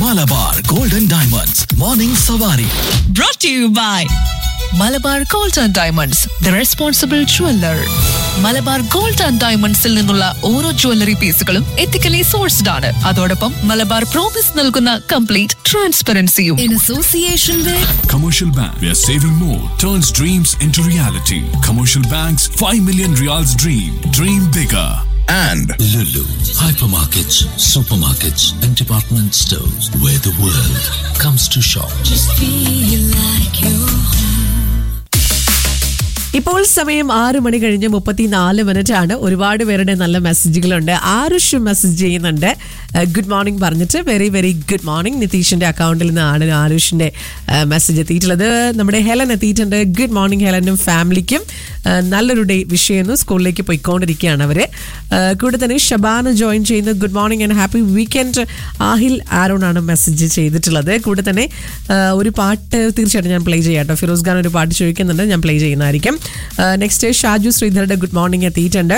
Malabar golden diamonds morning സവാരി brought to you by Malabar gold and diamonds the responsible jeweller Malabar gold and ഡയമണ്ട്സിൽ നിന്നുള്ള ഓരോ jewellery പീസുകളും ethically sourced ആണ് അതോടൊപ്പം മലബാർ പ്രോമിസ് നൽകുന്ന കംപ്ലീറ്റ് ട്രാൻസ്പെറൻസിയും in association with Commercial Bank, where saving more turns dreams into reality. Commercial Bank's 5 million reals dream. Dream bigger. and Lulu, hypermarkets, supermarkets, and department stores where the world comes to shop. ഇപ്പോൾ സമയം ആറ് മണി കഴിഞ്ഞ് മുപ്പത്തിനാല് minute ആണ് ഒരുപാട് പേരുടെ നല്ല മെസ്സേജുകളുണ്ട് ആരുഷ് മെസ്സേജ് ചെയ്യുന്നുണ്ട് ഗുഡ് മോർണിംഗ് പറഞ്ഞിട്ട് വെരി വെരി ഗുഡ് മോർണിംഗ് നിതീഷിന്റെ അക്കൗണ്ടിൽ നിന്നാണ് ആരുഷിന്റെ മെസ്സേജ് എത്തിയിട്ടുള്ളത് നമ്മുടെ ഹെലൻ എത്തിയിട്ടുണ്ട് ഗുഡ് മോർണിംഗ് ഹെലനും ഫാമിലിക്കും ആ, നല്ലൊരു ഡേ വിഷയെന്ന് സ്കൂളിലേക്ക് പോയിക്കൊണ്ടിരിക്കുകയാണ് അവര് ആ, കൂടെ തന്നെ ഷബാന ജോയിൻ ചെയ്യുന്നു good morning and happy weekend Aahil Aaron ആണ് മെസ്സേജ് ചെയ്തിട്ടുള്ളത് കൂടെ തന്നെ ആ, ഒരു പാട്ട് തീർച്ചയായിട്ടും ഞാൻ പ്ലേ ചെയ്യാം കേട്ടോ ഫിറോസ് ഖാൻ ഒരു പാട്ട് ചോദിക്കുന്നുണ്ട് ഞാൻ പ്ലേ ചെയ്യുന്നതായിരിക്കും നെക്സ്റ്റ് ഷാജു ശ്രീധറുടെ ഗുഡ് മോർണിംഗ് എത്തിയിട്ടുണ്ട്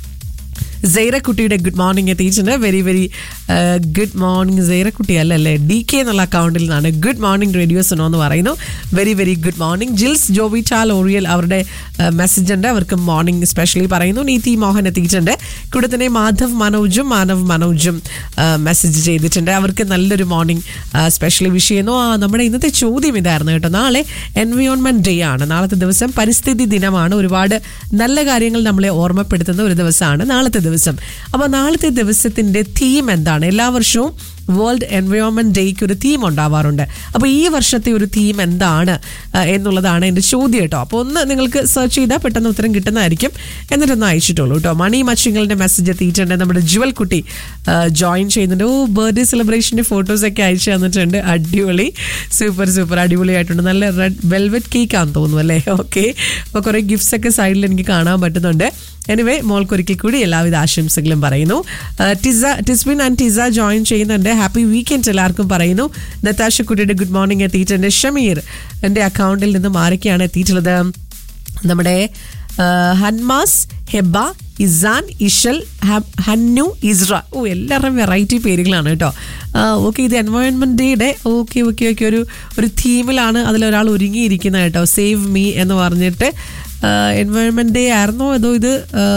സൈറക്കുട്ടിയുടെ ഗുഡ് മോർണിംഗ് എത്തിയിട്ടുണ്ട് വെരി വെരി ഗുഡ് മോർണിംഗ് സൈറക്കുട്ടി അല്ലല്ലേ ഡി കെ എന്നുള്ള അക്കൗണ്ടിൽ നിന്നാണ് ഗുഡ് മോർണിംഗ് റേഡിയോ സുനോ എന്ന് പറയുന്നു very very good morning Jils ജോവിറ്റാൽ ഓറിയൽ അവരുടെ മെസ്സേജ് ഉണ്ട് അവർക്ക് മോർണിംഗ് സ്പെഷ്യലി പറയുന്നു നീതി മോഹൻ എത്തിയിട്ടുണ്ട് കൂടെ തന്നെ മാധവ് മനോജും മാനവ് മനോജും മെസ്സേജ് ചെയ്തിട്ടുണ്ട് അവർക്ക് നല്ലൊരു മോർണിംഗ് സ്പെഷ്യലി വിഷ് ചെയ്യുന്നു ആ നമ്മുടെ ഇന്നത്തെ ചോദ്യം ഇതായിരുന്നു കേട്ടോ നാളെ എൻവയോൺമെന്റ് ഡേ ആണ് നാളത്തെ ദിവസം പരിസ്ഥിതി ദിനമാണ് ഒരുപാട് നല്ല കാര്യങ്ങൾ നമ്മളെ ഓർമ്മപ്പെടുത്തുന്ന ഒരു ദിവസമാണ് നാളത്തെ ദിവസം അപ്പോൾ നാളത്തെ ദിവസത്തിന്റെ തീം എന്താണ് എല്ലാ വർഷവും വേൾഡ് എൻവയോൺമെന്റ് ഡേക്ക് ഒരു തീം ഉണ്ടാവാറുണ്ട് അപ്പോൾ ഈ വർഷത്തെ ഒരു തീം എന്താണ് ആ, എന്നുള്ളതാണ് എൻ്റെ ചോദ്യം കേട്ടോ അപ്പോൾ ഒന്ന് നിങ്ങൾക്ക് സെർച്ച് ചെയ്താൽ പെട്ടെന്ന് ഉത്തരം കിട്ടുന്നതായിരിക്കും എന്നിട്ടൊന്ന് അയച്ചിട്ടുള്ളൂ കേട്ടോ മണി മച്ചിങ്ങളുടെ മെസ്സേജ് എത്തിയിട്ടുണ്ട് നമ്മുടെ ജുവൽ കുട്ടി ജോയിൻ ചെയ്യുന്നുണ്ട് ഓ ബർത്ത്ഡേ സെലിബ്രേഷൻ്റെ ഫോട്ടോസൊക്കെ അയച്ചു തന്നിട്ടുണ്ട് അടിപൊളി സൂപ്പർ സൂപ്പർ അടിപൊളിയായിട്ടുണ്ട് നല്ല റെഡ് വെൽവെറ്റ് കേക്ക് ആണെന്ന് തോന്നുന്നു അല്ലേ ഓക്കെ അപ്പോൾ കുറേ ഗിഫ്റ്റ്സ് ഒക്കെ സൈഡിൽ എനിക്ക് കാണാൻ പറ്റുന്നുണ്ട് എനിവേ മോൾക്കൊരിക്കൽ കൂടി എല്ലാവിധ ആശംസകളും പറയുന്നു ആ, ടിസ ടിസ്ബിൻ ആൻഡ് ടിസ ജോയിൻ ചെയ്യുന്നുണ്ട് ഹാപ്പി വീക്കെൻഡ് എല്ലാവർക്കും പറയുന്നു നത്താശ കുട്ടിയുടെ ഗുഡ് മോർണിംഗ് എത്തിയിട്ടുണ്ട് ഷമീർ എൻ്റെ അക്കൗണ്ടിൽ നിന്ന് ആരൊക്കെയാണ് എത്തിയിട്ടുള്ളത് നമ്മുടെ ആ, ഹൻമാസ് ഹെബ ഇസാൻ ഇഷൽ ഹ- ഹന്നു ഇസ്ര ഓ എല്ലാവരുടെയും വെറൈറ്റി പേരുകളാണ് കേട്ടോ ഓക്കെ ഇത് എൻവയോൺമെൻറ്റ് ഡേയുടെ ഓക്കെ ഓക്കെ ഓക്കെ ഒരു ഒരു തീമിലാണ് അതിലൊരാൾ ഒരുങ്ങിയിരിക്കുന്നത് കേട്ടോ സേവ് മീ എന്ന് പറഞ്ഞിട്ട് എൻവയോൺമെൻറ്റ് ഡേ ആയിരുന്നോ അതോ ഇത്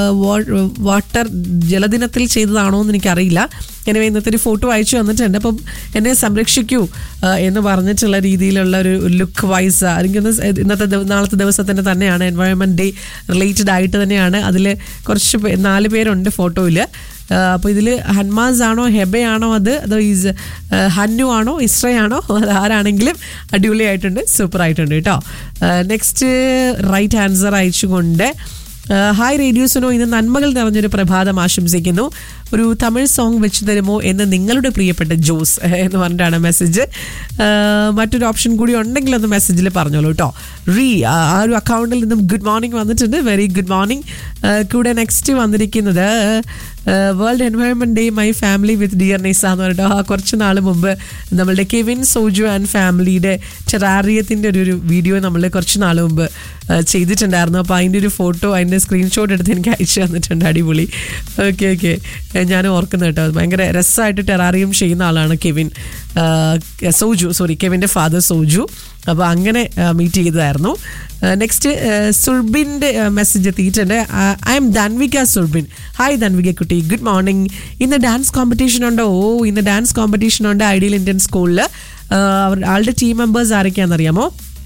വാട്ടർ ജലദിനത്തിൽ ചെയ്തതാണോ എന്ന് എനിക്കറിയില്ല எனவே ഇന്നത്തെ ഒരു ഫോട്ടോ അയച്ചു തന്നിട്ടുണ്ട് അപ്പം എന്നെ സംരക്ഷിക്കൂ ആ, എന്ന് പറഞ്ഞിട്ടുള്ള രീതിയിലുള്ള ഒരു ലുക്ക് വൈസ് എനിക്കൊന്ന് ഇന്നത്തെ ദിവ- നാളത്തെ ദിവസത്തിന് തന്നെയാണ് എൻവയോൺമെൻറ്റ് ഡേ റിലേറ്റഡ് ആയിട്ട് തന്നെയാണ് അതിൽ കുറച്ച് പേ- നാല് പേരുണ്ട് ഫോട്ടോയിൽ അപ്പോൾ ഇതിൽ ഹൻമാസ് ആണോ ഹെബയാണോ അത് അതോ ഈസ് ഹന്നു ആണോ ഇസ്രയാണോ അത് ആരാണെങ്കിലും അടിപൊളിയായിട്ടുണ്ട് സൂപ്പർ ആയിട്ടുണ്ട് കേട്ടോ നെക്സ്റ്റ് റൈറ്റ് ആൻസർ അയച്ചുകൊണ്ട് ഹായ് റേഡിയോസിനോ ഇന്ന് നന്മകൾ നിറഞ്ഞൊരു പ്രഭാതം ആശംസിക്കുന്നു ഒരു തമിഴ് സോങ് വെച്ച് തരുമോ എന്ന് നിങ്ങളുടെ പ്രിയപ്പെട്ട ജോസ് എന്ന് പറഞ്ഞിട്ടാണ് മെസ്സേജ് മറ്റൊരു ഓപ്ഷൻ കൂടി ഉണ്ടെങ്കിൽ ഒന്ന് മെസ്സേജിൽ പറഞ്ഞോളൂ കേട്ടോ റീ ആ ആ ഒരു അക്കൗണ്ടിൽ നിന്നും ഗുഡ് മോർണിംഗ് വന്നിട്ടുണ്ട് വെരി ഗുഡ് മോർണിംഗ് കൂടെ നെക്സ്റ്റ് വന്നിരിക്കുന്നത് world environment day my family with dear Naisa എന്ന് പറഞ്ഞിട്ട് ആ കുറച്ച് നാൾ മുമ്പ് നമ്മളുടെ കെവിൻ സോജു ആൻഡ് ഫാമിലിയുടെ ടെറാറിയത്തിൻ്റെ ഒരു ഒരു വീഡിയോ നമ്മൾ കുറച്ച് നാൾ മുമ്പ് ആ, ചെയ്തിട്ടുണ്ടായിരുന്നു അപ്പോൾ അതിൻ്റെ ഒരു ഫോട്ടോ അതിൻ്റെ സ്ക്രീൻഷോട്ട് എടുത്ത് എനിക്ക് അയച്ചു തന്നിട്ടുണ്ട് അടിപൊളി ഓക്കെ ഓക്കെ ഞാൻ ഓർക്കുന്നു കേട്ടോ അത് ഭയങ്കര രസമായിട്ട് ടെറാറിയം ചെയ്യുന്ന ആളാണ് കെവിൻ ആ, സോജു സോറി കെവിൻ്റെ ഫാദർ സോജു അപ്പോൾ അങ്ങനെ മീറ്റ് ചെയ്തതായിരുന്നു നെക്സ്റ്റ് സുർബിൻ്റെ മെസ്സേജ് എത്തിയിട്ടുണ്ട് I'm Dhanvika Surbin hi Dhanvika കുട്ടി ഗുഡ് മോർണിംഗ് ഇന്ന് ഡാൻസ് കോമ്പറ്റീഷൻ ഉണ്ടോ ഓ ഇന്ന് ഡാൻസ് കോമ്പറ്റീഷൻ ഉണ്ട് ഐഡിയൽ ഇന്ത്യൻ സ്കൂളിൽ അവർ ആളുടെ ടീം മെമ്പേഴ്സ് ആരൊക്കെയാണെന്നറിയാമോ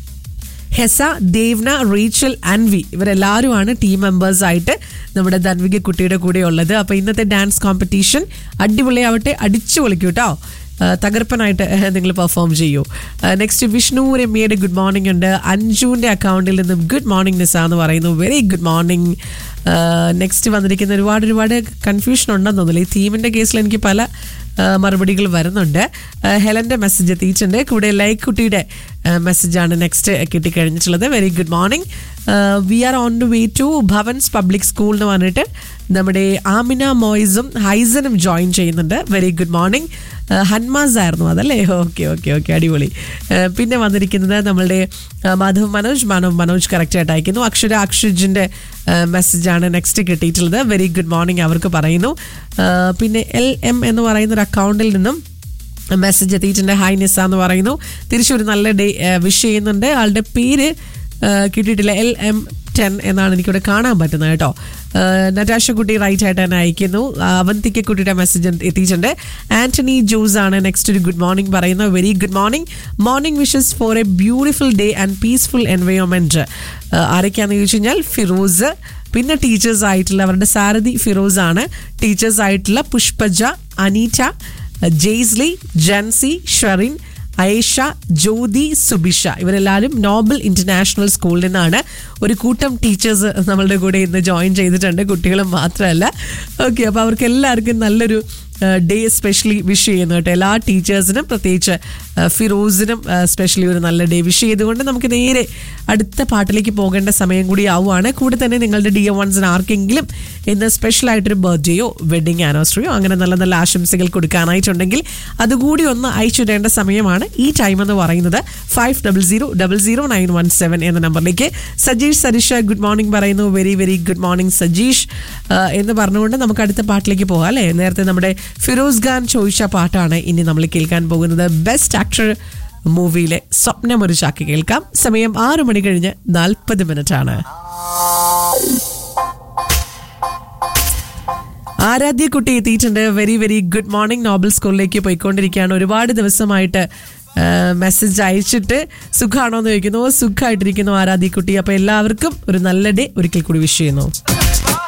ഹെസ ദേവ്ന റീച്ചൽ അൻവി ഇവരെല്ലാവരുമാണ് ടീം മെമ്പേഴ്സ് ആയിട്ട് നമ്മുടെ ധൻവിക കുട്ടിയുടെ കൂടെ ഉള്ളത് അപ്പോൾ ഇന്നത്തെ ഡാൻസ് കോമ്പറ്റീഷൻ അടിപൊളിയാവട്ടെ അടിച്ചു പൊളിക്കൂ കേട്ടോ ആ, തകർപ്പനായിട്ട് നിങ്ങൾ പെർഫോം ചെയ്യൂ നെക്സ്റ്റ് വിഷ്ണു രമ്യയുടെ ഗുഡ് മോർണിംഗ് ഉണ്ട് അഞ്ജുവിൻ്റെ അക്കൗണ്ടിൽ നിന്നും ഗുഡ് മോർണിംഗ് നിസ എന്ന് പറയുന്നു വെരി ഗുഡ് മോർണിംഗ് നെക്സ്റ്റ് വന്നിരിക്കുന്ന ഒരുപാട് ഒരുപാട് കൺഫ്യൂഷൻ ഉണ്ടെന്ന് തോന്നുന്നില്ല ഈ തീമിൻ്റെ കേസിൽ എനിക്ക് പല ആ, മറുപടികൾ വരുന്നുണ്ട് ആ, ഹെലൻ്റെ മെസ്സേജ് എത്തിയിട്ടുണ്ട് കൂടെ ലൈക്ക് കുട്ടിയുടെ മെസ്സേജാണ് നെക്സ്റ്റ് കിട്ടിക്കഴിഞ്ഞിട്ടുള്ളത് very good morning we are on to way to Bhavan's public school എന്ന് പറഞ്ഞിട്ട് നമ്മുടെ ആമിന മോയ്സും ഹൈസനും ജോയിൻ ചെയ്യുന്നുണ്ട് വെരി ഗുഡ് മോർണിംഗ് ഹൻമാസ് ആയിരുന്നു അതല്ലേ ഓക്കെ ഓക്കെ ഓക്കെ അടിപൊളി ആ, പിന്നെ വന്നിരിക്കുന്നത് നമ്മളുടെ ആ, മാധവ് മനോജ് മാനവ് മനോജ് കറക്റ്റായിട്ട് അയക്കുന്നു അക്ഷര അക്ഷുജിൻ്റെ മെസ്സേജാണ് നെക്സ്റ്റ് കിട്ടിയിട്ടുള്ളത് വെരി ഗുഡ് മോർണിംഗ് അവർക്ക് പറയുന്നു ആ, പിന്നെ എൽ എം എന്ന് പറയുന്ന ഒരു അക്കൗണ്ടിൽ നിന്നും മെസ്സേജ് എത്തിയിട്ടുണ്ട് ഹായ് നിസ എന്ന് പറയുന്നു തിരിച്ചൊരു നല്ല ഡേ വിഷ് ചെയ്യുന്നുണ്ട് ആളുടെ പേര് ആ, കിട്ടിയിട്ടില്ല എൽ എം ടെൻ എന്നാണ് എനിക്കിവിടെ കാണാൻ പറ്റുന്നത് കേട്ടോ ആ, നറ്റാഷ കുട്ടി റൈറ്റ് ആയിട്ട് തന്നെ അയക്കുന്നു ആ, അവന്തിക്ക കുട്ടിയുടെ മെസ്സേജ് എത്തിയിട്ടുണ്ട് ആന്റണി ജോസ് ആണ് നെക്സ്റ്റ് ഒരു ഗുഡ് മോർണിംഗ് പറയുന്നത് very good morning morning wishes for a beautiful day and peaceful environment ആരൊക്കെയാണെന്ന് ചോദിച്ചു കഴിഞ്ഞാൽ ഫിറോസ് പിന്നെ ടീച്ചേഴ്സ് ആയിട്ടുള്ള അവരുടെ സാരഥി ഫിറോസ് ആണ് ടീച്ചേഴ്സ് ആയിട്ടുള്ള പുഷ്പജ അനീറ്റ ജെയ്സ്ലി ജൻസി ഷെറിൻ ഐഷ ജ്യോതി സുബിഷ ഇവരെല്ലാവരും നോബൽ ഇന്റർനാഷണൽ സ്കൂളിൽ നിന്നാണ് ഒരു കൂട്ടം ടീച്ചേഴ്സ് നമ്മളുടെ കൂടെ ഇന്ന് ജോയിൻ ചെയ്തിട്ടുണ്ട് കുട്ടികളും മാത്രമല്ല ഓക്കെ അപ്പോൾ അവർക്ക് എല്ലാവർക്കും നല്ലൊരു ഡേ സ്പെഷ്യലി വിഷ് ചെയ്യുന്നു കേട്ടോ എല്ലാ ടീച്ചേഴ്സിനും പ്രത്യേകിച്ച് ആ, ഫിറോസിനും സ്പെഷ്യലി ഒരു നല്ല ഡേ വിഷ് ചെയ്തുകൊണ്ട് നമുക്ക് നേരെ അടുത്ത പാട്ടിലേക്ക് പോകേണ്ട സമയം കൂടി ആവുകയാണ് കൂടെ തന്നെ നിങ്ങളുടെ ഡി എം വൺസിന് ആർക്കെങ്കിലും ഇന്ന് സ്പെഷ്യൽ ആയിട്ടൊരു ബർത്ത്ഡേയോ വെഡിങ് ആനിവേഴ്സറിയോ അങ്ങനെ നല്ല നല്ല ആശംസകൾ കൊടുക്കാനായിട്ടുണ്ടെങ്കിൽ അതുകൂടി ഒന്ന് അയച്ചിടേണ്ട സമയമാണ് ഈ ടൈം എന്ന് പറയുന്നത് five double zero double zero nine one seven എന്ന നമ്പറിലേക്ക് സജീഷ് സരിഷ ഗുഡ് മോർണിംഗ് പറയുന്നു very very good morning Sajeesh ആ, എന്ന് പറഞ്ഞുകൊണ്ട് നമുക്ക് അടുത്ത പാട്ടിലേക്ക് പോകാം അല്ലേ നേരത്തെ നമ്മുടെ ഫിറോസ് ഖാൻ ചോദിച്ച പാട്ടാണ് ഇനി നമ്മൾ കേൾക്കാൻ പോകുന്നത് ബെസ്റ്റ് ആക്ടർ മൂവിയിലെ സ്വപ്നം ഒരു ചാക്ക് കേൾക്കാം സമയം ആറു മണി കഴിഞ്ഞ് നാൽപ്പത് മിനിറ്റ് ആണ് ആരാധ്യ കുട്ടി എത്തിയിട്ടുണ്ട് very very good morning noble സ്കൂളിലേക്ക് പോയിക്കൊണ്ടിരിക്കുകയാണ് ഒരുപാട് ദിവസമായിട്ട് മെസ്സേജ് അയച്ചിട്ട് സുഖമാണോ എന്ന് ചോദിക്കുന്നു സുഖമായിട്ടിരിക്കുന്നു ആരാധ്യ കുട്ടി അപ്പൊ എല്ലാവർക്കും ഒരു നല്ല ഡേ ഒരിക്കൽ കൂടി വിഷ് ചെയ്യുന്നു